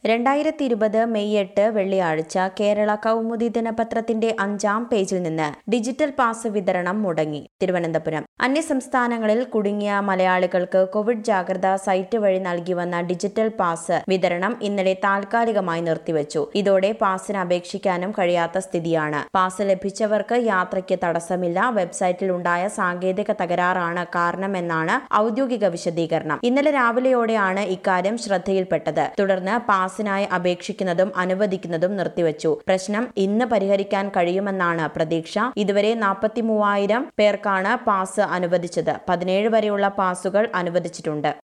രണ്ടായിരത്തി ഇരുപത് മെയ് എട്ട് വെള്ളിയാഴ്ച കേരള കൗമുദി ദിനപത്രത്തിന്റെ അഞ്ചാം പേജിൽ നിന്ന് ഡിജിറ്റൽ പാസ് വിതരണം മുടങ്ങി തിരുവനന്തപുരം അന്യസംസ്ഥാനങ്ങളിൽ കുടുങ്ങിയ മലയാളികൾക്ക് കോവിഡ് ജാഗ്രതാ സൈറ്റ് വഴി നൽകി വന്ന ഡിജിറ്റൽ പാസ് വിതരണം ഇന്നലെ താൽക്കാലികമായി നിർത്തിവച്ചു ഇതോടെ പാസിന് അപേക്ഷിക്കാനും കഴിയാത്ത സ്ഥിതിയാണ് പാസ് ലഭിച്ചവർക്ക് യാത്രയ്ക്ക് തടസ്സമില്ല വെബ്സൈറ്റിൽ ഉണ്ടായ സാങ്കേതിക തകരാറാണ് കാരണമെന്നാണ് ഔദ്യോഗിക വിശദീകരണം ഇന്നലെ രാവിലെയോടെയാണ് ഇക്കാര്യം ശ്രദ്ധയിൽപ്പെട്ടത് തുടർന്ന് പാസിനായി അപേക്ഷിക്കുന്നതും അനുവദിക്കുന്നതും നിർത്തിവച്ചു പ്രശ്നം ഇന്ന് പരിഹരിക്കാൻ കഴിയുമെന്നാണ് പ്രതീക്ഷ ഇതുവരെ നാൽപ്പത്തി മൂവായിരം പേർക്കാണ് പാസ് അനുവദിച്ചത് പതിനേഴ് വരെയുള്ള പാസുകൾ അനുവദിച്ചിട്ടുണ്ട്